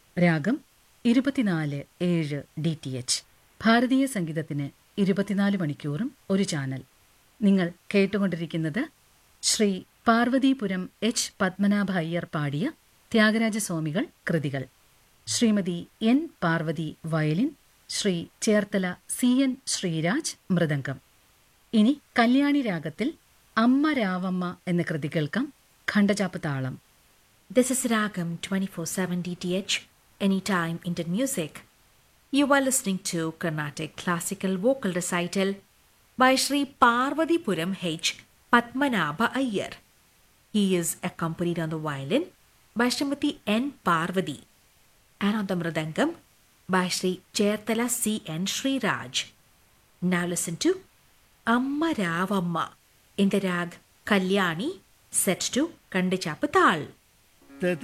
രാഗം ഇരുപത്തിനാല് ഏഴ് ഡി ടി എച്ച് ഭാരതീയ സംഗീതത്തിന് ഇരുപത്തിനാല് മണിക്കൂറും ഒരു ചാനൽ നിങ്ങൾ കേട്ടുകൊണ്ടിരിക്കുന്നത് ശ്രീ പാർവതീപുരം എച്ച് പത്മനാഭ അയ്യർ പാടിയ ത്യാഗരാജസ്വാമികൾ കൃതികൾ Shrimati N Parvathi violin Shri Cherthala C N Sreeraj mridangam ഇനി കല്യാണി രാഗത്തിൽ അമ്മ രാവമ്മ എന്ന കൃതി കേൾക്കാം ഖണ്ഡചാപ്പ് താളം This is Ragam 24/7 DTH Anytime Indian Music. You are listening to Carnatic Classical Vocal Recital by Sri Parvati Puram H. Padmanabha Iyer. He is accompanied on the violin by Srimati N. Parvati and on the mridangam by Sri Chertala C. N. Sri Raj. Now listen to Amma Ravamma in the rag Kalyani set to Kandichapatal.